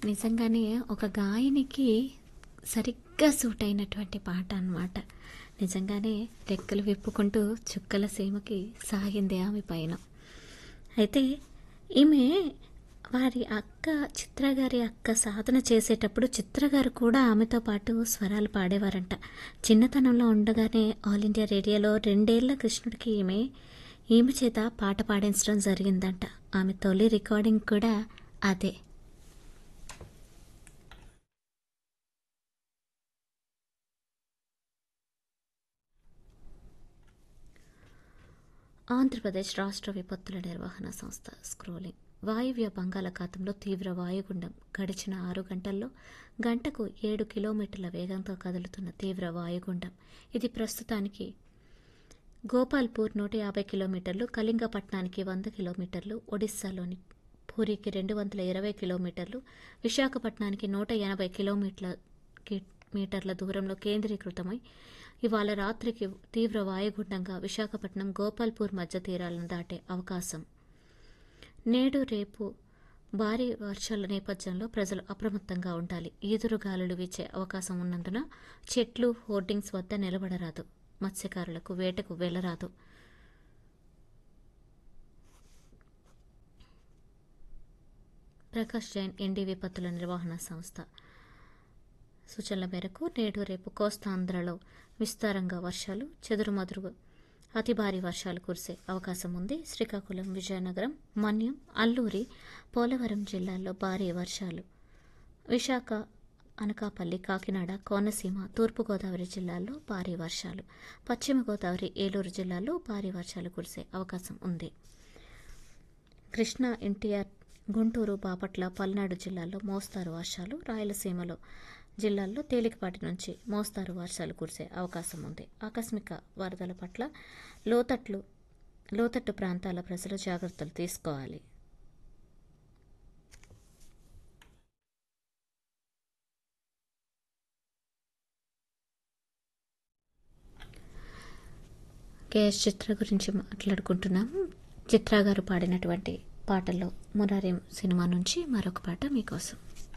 నిజంగానే ఒక గాయనికి సరిగ్గా సూట్ అయినటువంటి పాట అన్నమాట నిజంగానే రెక్కలు విప్పుకుంటూ చుక్కల సీమకి సాగింది ఆమె పైన అయితే ఈమె వారి అక్క చిత్ర గారి అక్క సాధన చేసేటప్పుడు చిత్ర గారు కూడా ఆమెతో పాటు స్వరాలు పాడేవారంట చిన్నతనంలో ఉండగానే ఆల్ ఇండియా రేడియోలో రెండేళ్ల కృష్ణుడికి ఈమె ఈమె చేత పాట పాడించడం జరిగిందంట ఆమె తొలి రికార్డింగ్ కూడా అదే ఆంధ్రప్రదేశ్ రాష్ట్ర విపత్తుల నిర్వహణ సంస్థ స్క్రోలింగ్ వాయువ్య బంగాళాఖాతంలో తీవ్ర వాయుగుండం గడిచిన ఆరు గంటల్లో గంటకు ఏడు కిలోమీటర్ల వేగంతో కదులుతున్న తీవ్ర వాయుగుండం ఇది ప్రస్తుతానికి గోపాల్పూర్ నూట యాభై కిలోమీటర్లు కళింగపట్నానికి వంద కిలోమీటర్లు ఒడిస్సాలోని పూరికి రెండు వందల ఇరవై కిలోమీటర్లు విశాఖపట్నానికి నూట ఎనభై కిలోమీటర్ల కి- మీటర్ల దూరంలో కేంద్రీకృతమై ఇవాళ రాత్రికి తీవ్ర వాయుగుండంగా విశాఖపట్నం గోపాల్పూర్ మధ్య తీరాలను దాటే అవకాశం నేడు రేపు భారీ వర్షాల నేపథ్యంలో ప్రజలు అప్రమత్తంగా ఉండాలి ఈదురు గాలులు వీచే అవకాశం ఉన్నందున చెట్లు హోర్డింగ్స్ వద్ద నిలబడరాదు మత్స్యకారులకు వేటకు వెళ్లరాదు ప్రకాష్ జైన్ ఎన్డీ విపత్తుల నిర్వహణ సంస్థ సూచనల మేరకు నేడు రేపు కోస్తాంధ్రలో విస్తారంగా వర్షాలు చెదురుమదురు అతి భారీ వర్షాలు కురిసే అవకాశం ఉంది శ్రీకాకుళం విజయనగరం మన్యం అల్లూరి పోలవరం జిల్లాల్లో భారీ వర్షాలు విశాఖ అనకాపల్లి కాకినాడ కోనసీమ తూర్పుగోదావరి జిల్లాల్లో భారీ వర్షాలు పశ్చిమ గోదావరి ఏలూరు జిల్లాల్లో భారీ వర్షాలు కురిసే అవకాశం ఉంది కృష్ణా ఎన్టీఆర్ గుంటూరు బాపట్ల పల్నాడు జిల్లాల్లో మోస్తారు వర్షాలు రాయలసీమలో జిల్లాల్లో తేలికపాటి నుంచి మోస్తారు వర్షాలు కురిసే అవకాశం ఉంది ఆకస్మిక వరదల పట్ల లోతట్లు లోతట్టు ప్రాంతాల ప్రజలు జాగ్రత్తలు తీసుకోవాలి కేఎస్ చిత్ర గురించి మాట్లాడుకుంటున్నాం చిత్ర గారు పాడినటువంటి పాటల్లో మురారి సినిమా నుంచి మరొక పాట మీకోసం